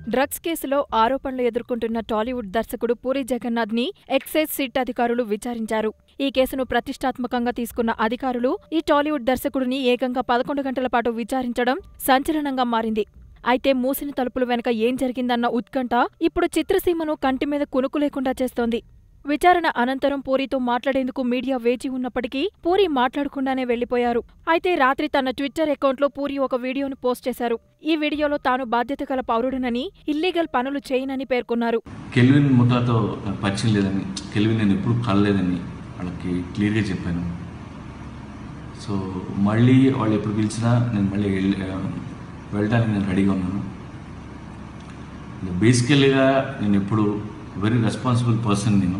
Drugs కేసులో ఆరోపణలు ఎదుర్కొంటున్న టాలీవుడ్ దర్శకుడు పూరి జగన్నాథ్ ని ఎక్సైజ్ సిట్ అధికారులు విచారించారు ఈ కేసును ప్రతిష్టాత్మకంగా తీసుకున్న అధికారులు ఈ టాలీవుడ్ దర్శకుడిని ఏకంగా పదకొండు గంటల పాటు విచారించడం సంచలనంగా మారింది అయితే మూసిన తలుపుల వెనక ఏం జరిగిందన్న ఉత్కంఠ ఇప్పుడు చిత్రసీమను కంటి మీద కునుకు లేకుండా చేస్తోంది విచారణ అనంతరం పూరితో మాట్లాడేందుకు మీడియా వేచి ఉన్నప్పటికీ పూరి మాట్లాడకుండానే వెళ్లిపోయారు అయితే రాత్రి తన ట్విట్టర్ అకౌంట్లో పూరి ఒక వీడియోను పోస్ట్ చేశారు ఈ వీడియోలో తాను బాధ్యత గల పౌరుడనని ఇల్లీగల్ పనులు చేయనని పేర్కొన్నారు కెల్విన్ ముఠాతో నాకు పరిచయం లేదని కెల్విన్ నేను ఎప్పుడు కలలేదని వాళ్ళకి క్లియర్గా చెప్పాను సో మళ్ళీ వాళ్ళు ఎప్పుడు పిలిచినా నేను మళ్ళీ వెళ్ళి- ఆ, వెళ్ళడానికి నేను రెడీగా ఉన్నాను బేసికల్గా నేను ఎప్పుడు వెరీ రెస్పాన్సిబుల్ పర్సన్ నేను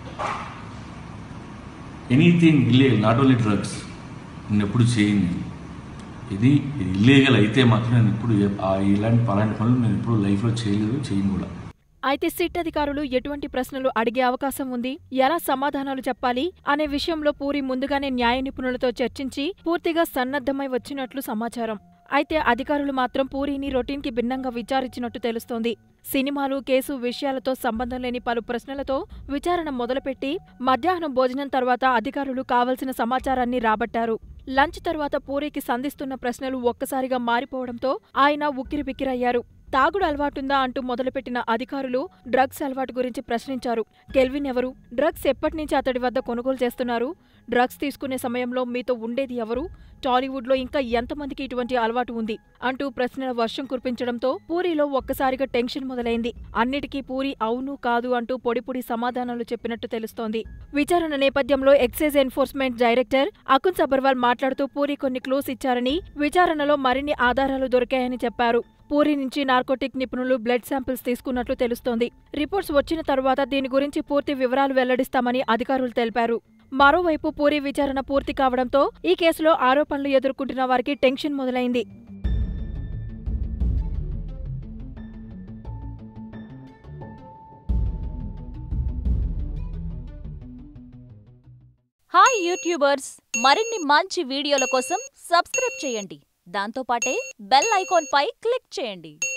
anything illegal not only drugs నేను ఎప్పుడు చేయను నేను. ఇది ఇల్లీగల్ అయితే మాత్రం నేను ఎప్పుడు ఏ- ఆ ఇలాంటి అలాంటి పనులు నేను ఎప్పుడు లైఫ్లో చేయలేదు చేయను కూడా అయితే సిట్ అధికారులు ఎటువంటి ప్రశ్నలు అడిగే అవకాశం ఉంది ఎలా సమాధానాలు చెప్పాలి అనే విషయంలో పూరి ముందుగానే న్యాయ నిపుణులతో చర్చించి పూర్తిగా సన్నద్ధమై వచ్చినట్లు సమాచారం అయితే అధికారులు మాత్రం పూరిని రొటీన్కి భిన్నంగా విచారించినట్టు తెలుస్తోంది సినిమాలు కేసు విషయాలతో సంబంధం లేని పలు ప్రశ్నలతో విచారణ మొదలుపెట్టి మధ్యాహ్నం భోజనం తర్వాత అధికారులు కావలసిన సమాచారాన్ని రాబట్టారు లంచ్ తర్వాత పూరికి సంధిస్తున్న ప్రశ్నలు ఒక్కసారిగా మారిపోవడంతో ఆయన ఉక్కిరిబిక్కిరయ్యారు తాగుడు అలవాటుందా అంటూ మొదలుపెట్టిన అధికారులు డ్రగ్స్ అలవాటు గురించి ప్రశ్నించారు కెల్విన్ ఎవరు డ్రగ్స్ ఎప్పటినుంచి అతడి వద్ద కొనుగోలు చేస్తున్నారు డ్రగ్స్ తీసుకునే సమయంలో మీతో ఉండేది ఎవరు టాలీవుడ్లో ఇంకా ఎంతమందికి ఇటువంటి అలవాటు ఉంది అంటూ ప్రశ్నల వర్షం కురిపించడంతో పూరిలో ఒక్కసారిగా టెన్షన్ మొదలైంది అన్నిటికీ పూరి అవును కాదు అంటూ పొడి పొడి సమాధానాలు చెప్పినట్టు తెలుస్తోంది విచారణ నేపథ్యంలో excise enforcement director Akun Sabharwal మాట్లాడుతూ పూరి కొన్ని క్లూస్ ఇచ్చారని విచారణలో మరిన్ని ఆధారాలు దొరికాయని చెప్పారు పూరి నుంచి నార్కోటిక్ నిపుణులు బ్లడ్ శాంపిల్స్ తీసుకున్నట్లు తెలుస్తోంది రిపోర్ట్స్ వచ్చిన తరువాత దీని గురించి పూర్తి వివరాలు వెల్లడిస్తామని అధికారులు తెలిపారు మరోవైపు పూరి విచారణ పూర్తి కావడంతో ఈ కేసులో ఆరోపణలు ఎదుర్కొంటున్న వారికి టెన్షన్ మొదలైంది హాయ్ యూట్యూబర్స్ మరిన్ని మంచి వీడియోల కోసం సబ్స్క్రైబ్ చేయండి దాంతోపాటే బెల్ ఐకాన్ పై క్లిక్ చేయండి